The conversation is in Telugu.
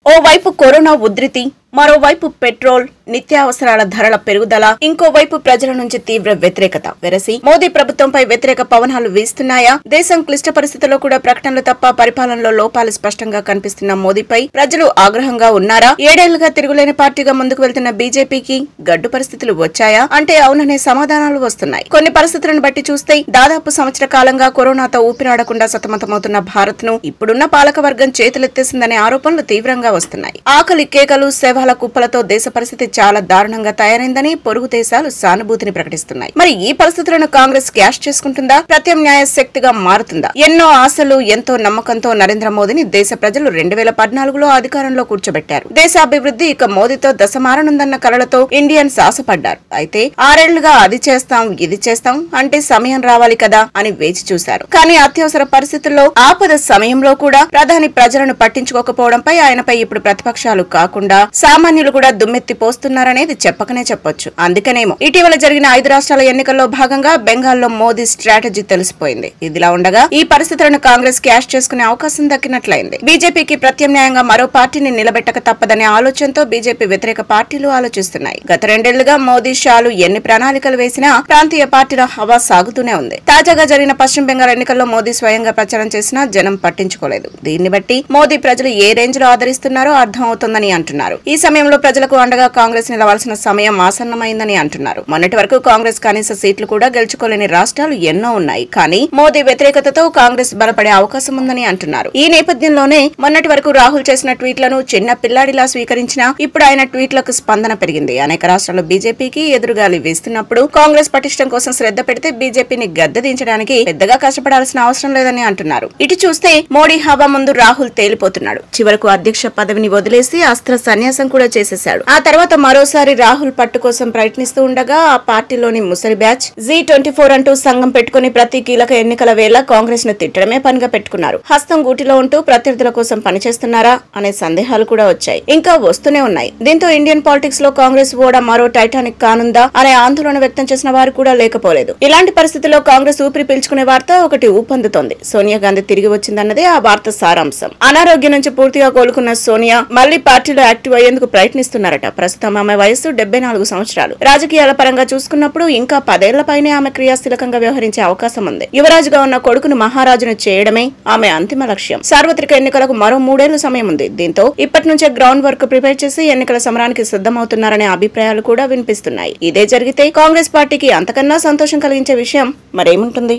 ఓవైపు కరోనా ఉధృతి మరోవైపు పెట్రోల్ నిత్యావసరాల ధరల పెరుగుదల ఇంకోవైపు ప్రజల నుంచి తీవ్ర వ్యతిరేకత వెరసి మోదీ ప్రభుత్వంపై వ్యతిరేక పవనాలు వీస్తున్నాయా దేశం క్లిష్ట పరిస్థితుల్లో కూడా ప్రకటనలు తప్ప పరిపాలనలో లోపాలు స్పష్టంగా కనిపిస్తున్న మోదీపై ప్రజలు ఆగ్రహంగా ఉన్నారా ఏడేళ్లుగా తిరుగులేని పార్టీగా ముందుకు వెళ్తున్న బీజేపీకి గడ్డు పరిస్థితులు వచ్చాయా అంటే అవుననే సమాధానాలు వస్తున్నాయి కొన్ని పరిస్థితులను బట్టి చూస్తే దాదాపు సంవత్సర కాలంగా కరోనాతో ఊపిరాడకుండా సతమతమవుతున్న భారత్ ను ఇప్పుడున్న పాలక వర్గం చేతులెత్తేసిందనే ఆరోపణలు తీవ్రంగా వస్తున్నాయి ఆకలి కేకలు సేవల కుప్పలతో దేశ పరిస్థితి చాలా దారుణంగా తయారైందని పొరుగు దేశాలు సానుభూతిని ప్రకటిస్తున్నాయి మరి ఈ పరిస్థితులను కాంగ్రెస్ క్యాష్ చేసుకుంటుందా ప్రత్యామ్నాయ శక్తిగా మారుతుందా ఎన్నో ఆశలు ఎంతో నమ్మకంతో నరేంద్ర మోదీని దేశ ప్రజలు రెండు వేల పద్నాలుగులో అధికారంలో కూర్చోబెట్టారు దేశ అభివృద్ధి ఇక మోదీతో దశ మారనుందన్న కలలతో ఇండియన్స్ ఆశపడ్డారు అయితే ఆరేళ్లుగా అది చేస్తాం ఇది చేస్తాం అంటే సమయం రావాలి కదా అని వేచి చూశారు కానీ అత్యవసర పరిస్థితుల్లో ఆపద సమయంలో కూడా ప్రధాని ప్రజలను పట్టించుకోకపోవడంపై ఆయనపై ఇప్పుడు ప్రతిపక్షాలు కాకుండా సామాన్యులు కూడా దుమ్మెత్తి పోస్తున్నారనేది చెప్పకనే చెప్పొచ్చు అందుకనేమో ఇటీవల జరిగిన ఐదు రాష్ట్రాల ఎన్నికల్లో భాగంగా బెంగాల్లో మోదీ స్ట్రాటజీ తెలిసిపోయింది ఇదిలా ఉండగా ఈ పరిస్థితులను కాంగ్రెస్ క్యాష్ చేసుకునే అవకాశం దక్కినట్లయింది బీజేపీకి ప్రత్యామ్నాయంగా మరో పార్టీని నిలబెట్టక తప్పదనే ఆలోచనతో బీజేపీ వ్యతిరేక పార్టీలు ఆలోచిస్తున్నాయి గత రెండేళ్లుగా మోదీ షాలు ఎన్ని ప్రణాళికలు వేసినా ప్రాంతీయ పార్టీల హవా సాగుతూనే ఉంది తాజాగా జరిగిన పశ్చిమ బెంగాల్ ఎన్నికల్లో మోదీ స్వయంగా ప్రచారం చేసినా జనం పట్టించుకోలేదు దీన్ని బట్టి మోదీ ప్రజలు ఏ రేంజ్ లో ఆదరిస్తున్నారో అర్థం అవుతోందని అంటున్నారు ఈ సమయంలో ప్రజలకు అండగా కాంగ్రెస్ నిలవాల్సిన సమయం ఆసన్నమైందని అంటున్నారు మొన్నటి వరకు కాంగ్రెస్ కనీస సీట్లు కూడా గెలుచుకోలేని రాష్ట్రాలు ఎన్నో ఉన్నాయి కానీ మోదీ వ్యతిరేకతతో కాంగ్రెస్ బలపడే అవకాశం ఉందని అంటున్నారు ఈ నేపథ్యంలోనే మొన్నటి వరకు రాహుల్ చేసిన ట్వీట్లను చిన్న పిల్లాడిలా స్వీకరించినా ఇప్పుడు ఆయన ట్వీట్లకు స్పందన పెరిగింది అనేక రాష్ట్రాల్లో బీజేపీకి ఎదురుగాలి వీస్తున్నప్పుడు కాంగ్రెస్ పటిష్టం కోసం శ్రద్ధ పెడితే బీజేపీని గద్దెదించడానికి పెద్దగా కష్టపడాల్సిన అవసరం లేదని అంటున్నారు ఇటు చూస్తే మోడీ హవా ముందు రాహుల్ తేలిపోతున్నాడు చివరకు అధ్యక్ష పదవిని వదిలేసి అస్త్ర సన్యాసం కూడా చేసేశాడు ఆ తర్వాత మరోసారి రాహుల్ పట్టు కోసం ప్రయత్నిస్తూ ఉండగా ఆ పార్టీలోని ముసలి బ్యాచ్ జీ ట్వంటీ ఫోర్ అంటూ సంఘం పెట్టుకుని ప్రతి కీలక ఎన్నికల వేళ కాంగ్రెస్ ను తిట్టడమే పనిగా పెట్టుకున్నారు హస్తం గూటిలో ఉంటూ ప్రత్యర్థుల కోసం పనిచేస్తున్నారా అనే సందేహాలు కూడా వచ్చాయి ఇంకా వస్తూనే ఉన్నాయి దీంతో ఇండియన్ పాలిటిక్స్ లో కాంగ్రెస్ ఓడ మరో టైటానిక్ కానుందా అనే ఆందోళన వ్యక్తం చేసిన వారు కూడా లేకపోలేదు ఇలాంటి పరిస్థితుల్లో కాంగ్రెస్ ఊపిరి పీల్చుకునే వార్త ఒకటి ఊపందుతోంది సోనియా గాంధీ తిరిగి వచ్చిందన్నదే ఆ వార్త సారాంశం అనారోగ్యం నుంచి పూర్తిగా కోలుకున్న సోనియా మళ్లీ పార్టీలో యాక్టివ్ అయ్యేందుకు ప్రయత్నిస్తున్నారట ప్రస్తుతం ఆమె వయసు డెబ్బై నాలుగు సంవత్సరాలు రాజకీయాల పరంగా చూసుకున్నప్పుడు ఇంకా పదేళ్ల పైనే ఆమె క్రియాశీలకంగా వ్యవహరించే అవకాశం ఉంది యువరాజుగా ఉన్న కొడుకును మహారాజును చేయడమే ఆమె అంతిమ లక్ష్యం సార్వత్రిక ఎన్నికలకు మరో మూడేళ్ల సమయం ఉంది దీంతో ఇప్పటి నుంచే గ్రౌండ్ వర్క్ ప్రిపేర్ చేసి ఎన్నికల సమరానికి సిద్ధమవుతున్నారనే అభిప్రాయాలు కూడా వినిపిస్తున్నాయి ఇదే జరిగితే కాంగ్రెస్ పార్టీకి అంతకన్నా సంతోషం కలిగించే విషయం మరేముంటుంది